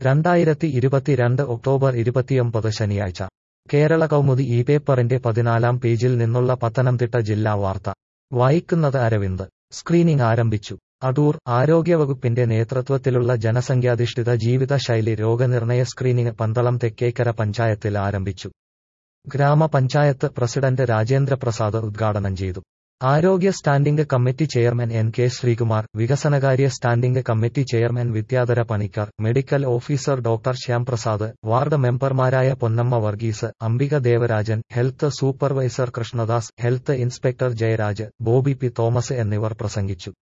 രണ്ടായിരത്തി ഇരുപത്തിരണ്ട് ഒക്ടോബർ ഇരുപത്തിയൊമ്പത് ശനിയാഴ്ച കേരള കൗമുദി ഈ പേപ്പറിന്റെ പതിനാലാം പേജിൽ നിന്നുള്ള പത്തനംതിട്ട ജില്ലാ വാർത്ത വായിക്കുന്നത് അരവിന്ദ് സ്ക്രീനിംഗ് ആരംഭിച്ചു അടൂർ ആരോഗ്യവകുപ്പിന്റെ നേതൃത്വത്തിലുള്ള ജനസംഖ്യാധിഷ്ഠിത ജീവിതശൈലി രോഗനിർണയ സ്ക്രീനിംഗ് പന്തളം തെക്കേക്കര പഞ്ചായത്തിൽ ആരംഭിച്ചു ഗ്രാമപഞ്ചായത്ത് പ്രസിഡന്റ് രാജേന്ദ്രപ്രസാദ് ഉദ്ഘാടനം ചെയ്തു ആരോഗ്യ standing committee chairman N K Sreekumar വികസനകാര്യ standing committee chairman Vidyadhara Panicker medical officer doctor Shyamprasad ward മെമ്പർമാരായ Ponnamma Varghese Ambika Devarajan health supervisor Krishnadas health inspector Jayaraj Bobby P Thomas എന്നിവർ പ്രസംഗിച്ചു